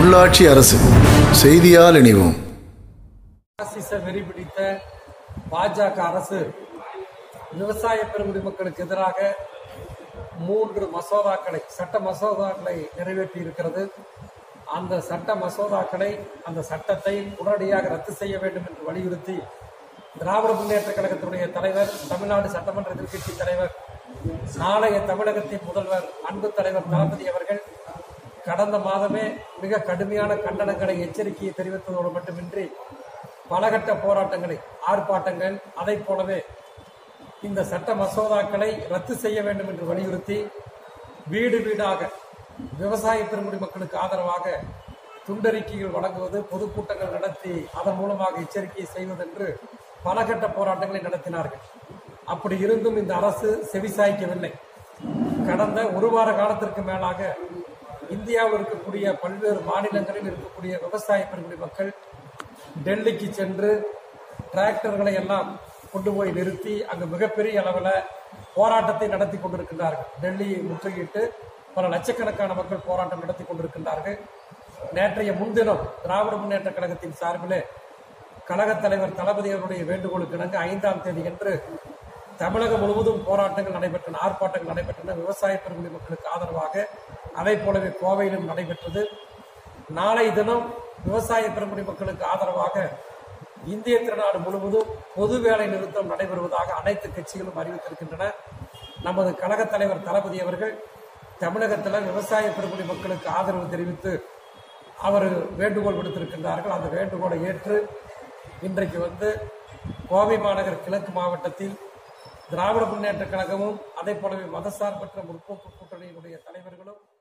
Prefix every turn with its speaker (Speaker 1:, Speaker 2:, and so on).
Speaker 1: உள்ளாட்சி அரசு செய்தியால் இணைவோம்
Speaker 2: பாசிச வெறி பிடித்த பாஜக அரசு விவசாய பெருங்குடி மக்களுக்கு எதிராக மூன்று மசோதாக்களை சட்ட மசோதாக்களை நிறைவேற்றி இருக்கிறது அந்த சட்ட மசோதாக்களை அந்த சட்டத்தை உடனடியாக ரத்து செய்ய வேண்டும் என்று வலியுறுத்தி திராவிட முன்னேற்ற கழகத்தினுடைய தலைவர் தமிழ்நாடு சட்டமன்ற எதிர்க்கட்சி தலைவர் நாளைய தமிழகத்தின் முதல்வர் அன்பு தலைவர் தளபதி அவர்கள் கடந்த மாதமே மிக கடுமையான கண்டனங்களை எச்சரிக்கையை தெரிவித்ததோடு மட்டுமின்றி பலகட்ட போராட்டங்களை ஆர்ப்பாட்டங்கள் அதைப் போலவே இந்த சட்ட மசோதாக்களை ரத்து செய்ய வேண்டும் என்று வலியுறுத்தி வீடு வீடாக விவசாய பெருங்குடி மக்களுக்கு ஆதரவாக துண்டறிக்கைகள் வழங்குவது பொதுக்கூட்டங்கள் நடத்தி அதன் மூலமாக எச்சரிக்கை செய்வதென்று பலகட்ட போராட்டங்களை நடத்தினார்கள் அப்படி இருந்தும் இந்த அரசு செவிசாய்க்கவில்லை கடந்த ஒரு வார காலத்திற்கு மேலாக இந்தியாவில் இருக்கக்கூடிய பல்வேறு மாநிலங்களில் இருக்கக்கூடிய விவசாய பெருங்குடி மக்கள் டெல்லிக்கு சென்று டிராக்டர்களை எல்லாம் கொண்டு போய் நிறுத்தி அங்கு மிகப்பெரிய அளவில் போராட்டத்தை நடத்தி கொண்டிருக்கின்றார்கள் டெல்லியை முற்றுகையிட்டு பல லட்சக்கணக்கான மக்கள் போராட்டம் நடத்தி கொண்டிருக்கின்றார்கள் நேற்றைய முன்தினம் திராவிட முன்னேற்ற கழகத்தின் சார்பிலே கழகத் தலைவர் தளபதி அவருடைய வேண்டுகோளுக்கு இணங்க ஐந்தாம் தேதி என்று தமிழகம் முழுவதும் போராட்டங்கள் நடைபெற்றன ஆர்ப்பாட்டங்கள் நடைபெற்றன விவசாய பெருங்குடி மக்களுக்கு ஆதரவாக அதை போலவே கோவையிலும் நடைபெற்றது நாளை தினம் விவசாய பெருங்குடி மக்களுக்கு ஆதரவாக இந்திய திருநாடு முழுவதும் பொது வேலை நிறுத்தம் நடைபெறுவதாக அனைத்து கட்சிகளும் அறிவித்திருக்கின்றன நமது கழகத் தலைவர் தளபதி அவர்கள் தமிழகத்தில் விவசாய பெருங்குடி மக்களுக்கு ஆதரவு தெரிவித்து அவர் வேண்டுகோள் விடுத்திருக்கின்றார்கள் அந்த வேண்டுகோளை ஏற்று இன்றைக்கு வந்து கோவை மாநகர் கிழக்கு மாவட்டத்தில் திராவிட முன்னேற்ற கழகமும் அதே போலவே மதசார்பற்ற முற்போக்கு கூட்டணியினுடைய தலைவர்களும்